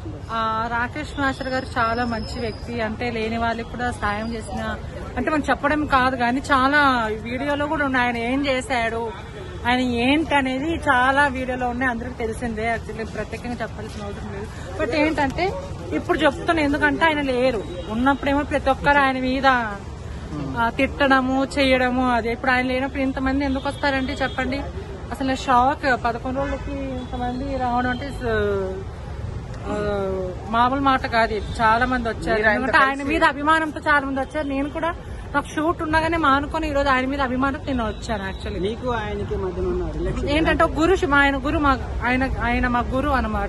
ఆ, రాకేష్ మాస్టర్ గారు చాలా మంచి వ్యక్తి అంటే లేని వాళ్ళకి కూడా సాయం చేసిన అంటే మనం చెప్పడం కాదు కానీ చాలా వీడియోలో కూడా ఉన్నాయి ఆయన ఏం చేశాడు ఆయన ఏంటి అనేది చాలా వీడియోలో ఉన్నాయి అందరికి తెలిసిందే యాక్చువల్లీ ప్రత్యేకంగా చెప్పాల్సిన అవసరం లేదు బట్ ఏంటంటే ఇప్పుడు చెప్తాను ఎందుకంటే ఆయన లేరు ఉన్నప్పుడేమో ప్రతి ఒక్కరు ఆయన మీద ఆ, తిట్టడము చేయడము అది ఇప్పుడు ఆయన లేనప్పుడు ఇంతమంది ఎందుకు వస్తారంటే చెప్పండి అసలు షాక్ పదకొండు రోజులకి ఇంతమంది రావడం అంటే స- ఆ, మామూలు మాట కాదు ఇది. చాలా మంది వచ్చారు ఎందుకంటే ఆయన మీద అభిమానంతో చాలా మంది వచ్చారు నేను కూడా నాకు షూట్ ఉండగానే మానుకొని ఈ రోజు ఆయన మీద అభిమానంతో నేను వచ్చాను యాక్చువల్లీ మీకు ఆయనకి మధ్యన ఉన్న రిలేషన్ ఏంటంటే ఒక గురు మా ఆయన గురు మా ఆయన ఆయన మా గురు అనమాట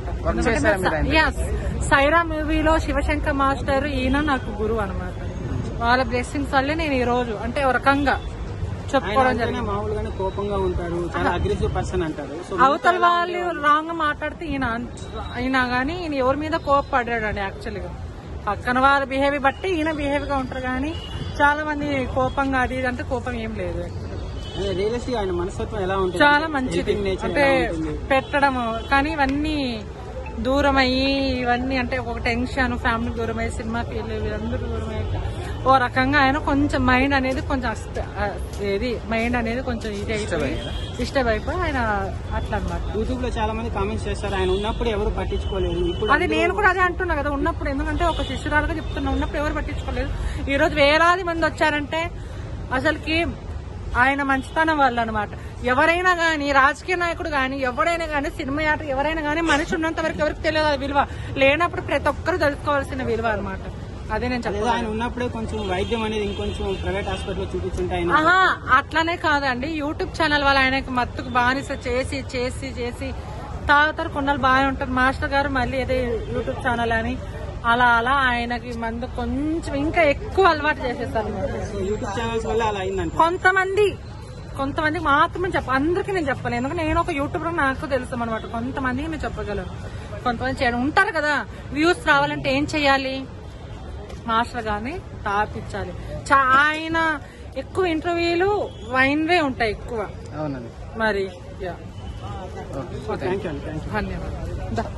సైరా మూవీలో శివశంకర్ మాస్టర్ ఈయన నాకు గురువు అనమాట వాళ్ళ బ్లెస్సింగ్స్ వల్లే నేను ఈ రోజు అంటే ఒక రకంగా చెప్పుకోవడం ఆయన జరిగింది మామూలుగానే కోపంగా ఉంటారు చాలా అగ్రెసివ్ పర్సన్ అంటారు సో అవతల వాళ్ళు రాంగ్ మాట్లాడితే ఈయన అయినా గానీ ఈయన ఎవరి మీద కోపపడ్డాడండి యాక్చువల్గా పక్కన వాళ్ళ బిహేవ్ బట్టి ఈయన బిహేవ్ గా ఉంటారు కానీ చాలా మంది కోపంగా అది ఇది అంటే కోపం ఏం లేదు రియలిస్టిక్ ఆయన మనస్తత్వం ఎలా ఉంటుంది చాలా మంచిది Helping nature అంటే ఎలా ఉంటుంది? పెట్టడము కానీ ఇవన్నీ దూరం అయ్యి ఇవన్నీ అంటే ఒక టెన్షన్ ఫ్యామిలీ దూరం అయ్యి సినిమాకి వెళ్ళి వీళ్ళందరూ దూరం అయ్యి ఓ రకంగా ఆయన కొంచెం మైండ్ అనేది కొంచెం అస్త- ఆ, ఏది మైండ్ అనేది కొంచెం ఇది అయిపోయి డిస్టర్బ్ అయిపోయి ఆయన అట్లా అనమాట యూట్యూబ్ లో చాలా మంది కామెంట్స్ చేస్తారు ఆయన ఉన్నప్పుడు ఎవరు పట్టించుకోలేదు ఇప్పుడు అది నేను కూడా అదే అంటున్నా కదా ఉన్నప్పుడు ఎందుకంటే ఒక శిష్యురాలుగా చెప్తున్నా ఉన్నప్పుడు ఎవరు పట్టించుకోలేదు ఈ రోజు వేలాది మంది వచ్చారంటే అసలుకి ఆయన మంచితనం వల్ల అనమాట ఎవరైనా గానీ రాజకీయ నాయకుడు గానీ ఎవరైనా గానీ సినిమా ఆట ఎవరైనా గానీ మనిషి ఉన్నంత వరకు ఎవరికి తెలియదు ఆ విలువ లేనప్పుడు ప్రతి ఒక్కరు తెలుసుకోవాల్సిన విలువ అనమాట అదే నేను లేదా చెప్పాను ఆయన ఉన్నప్పుడే కొంచెం వైద్యం అనేది ఇంకొంచెం ప్రైవేట్ హాస్పిటల్ చూపించుంటే ఆయన ఆహా అట్లానే కాదండి యూట్యూబ్ ఛానల్ వల్ల ఆయనకి మత్తుకు బానిస చేసి చేసి చేసి తాగుతారు కొన్నాళ్ళు బాగానే ఉంటారు మాస్టర్ గారు మళ్ళీ ఏదో యూట్యూబ్ ఛానల్ అని అలా అలా ఆయనకి మందు కొంచెం ఇంకా ఎక్కువ అలవాటు చేసేస్తారు అన్నమాట. సో యూట్యూబ్ ఛానల్స్ వల్ల అలా అయిందంట కొంతమంది కొంతమంది మాత్రమే చెప్ప అందరికీ నేను చెప్పలేను ఎందుకంటే నేను ఒక యూట్యూబర్ నాకు తెలుసు అనమాట కొంతమందికి నేను చెప్పగలను కొంతమంది చేయడం ఉంటారు కదా వ్యూస్ రావాలంటే ఏం చేయాలి మాస్టర్ గారిని తాపించాలి చా- ఆయన ఎక్కువ ఇంటర్వ్యూలు వైన్వే ఉంటాయి ఎక్కువ అవునండి మరి యా. థ్యాంక్ యూ అండి థ్యాంక్ యూ ధన్యవాదాలు దా.